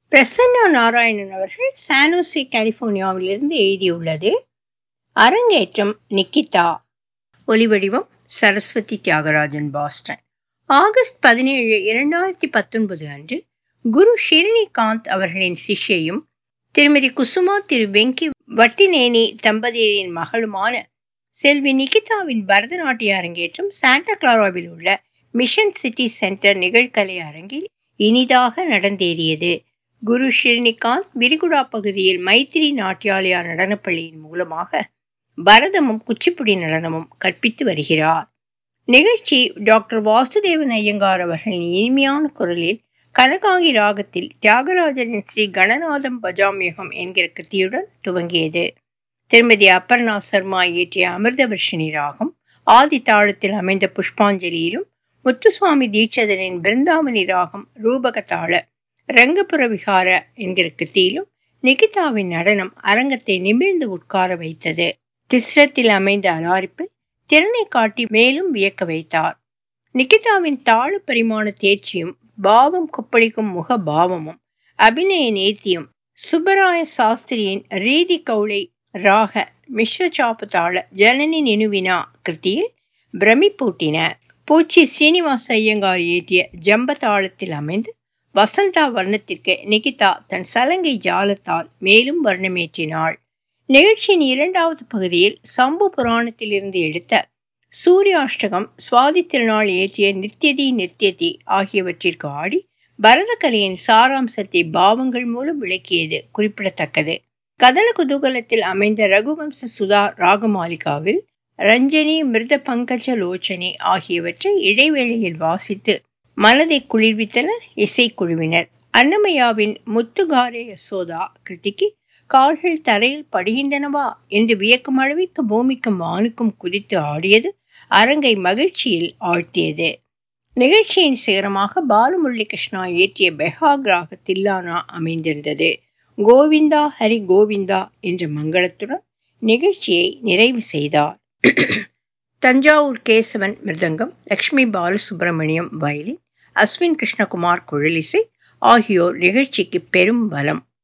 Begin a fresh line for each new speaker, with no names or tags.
பிரசன்னா நாராயணன் அவர்கள் சானோசி கலிபோர்னியாவிலிருந்து எழுதியுள்ளது அரங்கேற்றம் நிக்கிதா ஒலிவடிவம் சரஸ்வதி தியாகராஜன் பாஸ்டன் ஆகஸ்ட் பதினேழு இரண்டாயிரத்தி பத்தொன்பது அன்று குரு ஷிரினிகாந்த் அவர்களின் சிஷ்யையும் திருமதி குசுமா திரு வெங்கி வட்டினேனி தம்பதியரின் மகளுமான செல்வி நிகிதாவின் பரதநாட்டிய அரங்கேற்றம் சாண்டா கிளாராவில் உள்ள மிஷன் சிட்டி சென்டர் நிகழ்கலை அரங்கில் இனிதாக நடந்தேறியது குரு ஷிரினிகாந்த் விரிகுடா பகுதியில் மைத்திரி நாட்டியாலயா நடனப்பள்ளியின் மூலமாக பரதமும் குச்சிப்புடி நடனமும் கற்பித்து வருகிறார் நிகழ்ச்சி டாக்டர் வாசுதேவன் ஐயங்கார் அவர்களின் இனிமையான குரலில் கனகாங்கி ராகத்தில் தியாகராஜரின் ஸ்ரீ கணநாதம் பஜாமியகம் என்கிற கிருத்தியுடன் துவங்கியது திருமதி அப்பர்ணா சர்மா இயற்றிய அமிர்தவர்ஷினி ராகம் ஆதி தாளத்தில் அமைந்த புஷ்பாஞ்சலியிலும் முத்துசுவாமி தீட்சதரின் பிருந்தாவனி ராகம் ரூபக தாள ரங்கபுர விகார என்கிற கிருத்தியிலும் நிகிதாவின் நடனம் அரங்கத்தை நிமிர்ந்து உட்கார வைத்தது திஸ்ரத்தில் அமைந்த அலாரிப்பில் திறனை காட்டி மேலும் வியக்க வைத்தார் நிகிதாவின் தாழ பரிமாண தேர்ச்சியும் பாவம் கொப்பளிக்கும் முக பாவமும் அபிநய நேத்தியும் சுப்பராய சாஸ்திரியின் ரீதி கவுளை ராக மிஸ்ர சாப்பு தாள ஜனனி நினுவினா கிருத்தியில் பிரமிப்பூட்டின பூச்சி ஸ்ரீனிவாச ஐயங்கார் இயற்றிய ஜம்ப தாளத்தில் அமைந்து வசந்தா வர்ணத்திற்கு நிகிதா தன் சலங்கை ஜாலத்தால் மேலும் வர்ணமேற்றினாள் நிகழ்ச்சியின் இரண்டாவது பகுதியில் சம்பு புராணத்தில் இருந்து எடுத்த சூரியாஷ்டகம் சுவாதி திருநாள் இயற்றிய நித்யதி நித்யதி ஆகியவற்றிற்கு ஆடி பரதக்கலையின் சாராம்சத்தை பாவங்கள் மூலம் விளக்கியது குறிப்பிடத்தக்கது கதல குதூகலத்தில் அமைந்த ரகுவம்ச சுதா ராகமாலிகாவில் ரஞ்சனி மிருத பங்கஜ லோச்சனி ஆகியவற்றை இடைவேளையில் வாசித்து மனதை குளிர்வித்தனர் இசைக்குழுவினர் அன்னமையாவின் முத்துகாரே யசோதா கிருதிக்கு கால்கள் தரையில் படுகின்றனவா என்று வியக்கும் அளவிற்கு பூமிக்கும் வானுக்கும் குதித்து ஆடியது அரங்கை மகிழ்ச்சியில் ஆழ்த்தியது நிகழ்ச்சியின் சிகரமாக பாலமுரளி கிருஷ்ணா இயற்றிய பெஹாகிராக தில்லானா அமைந்திருந்தது கோவிந்தா ஹரி கோவிந்தா என்ற மங்களத்துடன் நிகழ்ச்சியை நிறைவு செய்தார் தஞ்சாவூர் கேசவன் மிருதங்கம் லக்ஷ்மி பாலசுப்பிரமணியம் வயலின் அஸ்வின் கிருஷ்ணகுமார் குழலிசை ஆகியோர் நிகழ்ச்சிக்கு பெரும் பலம்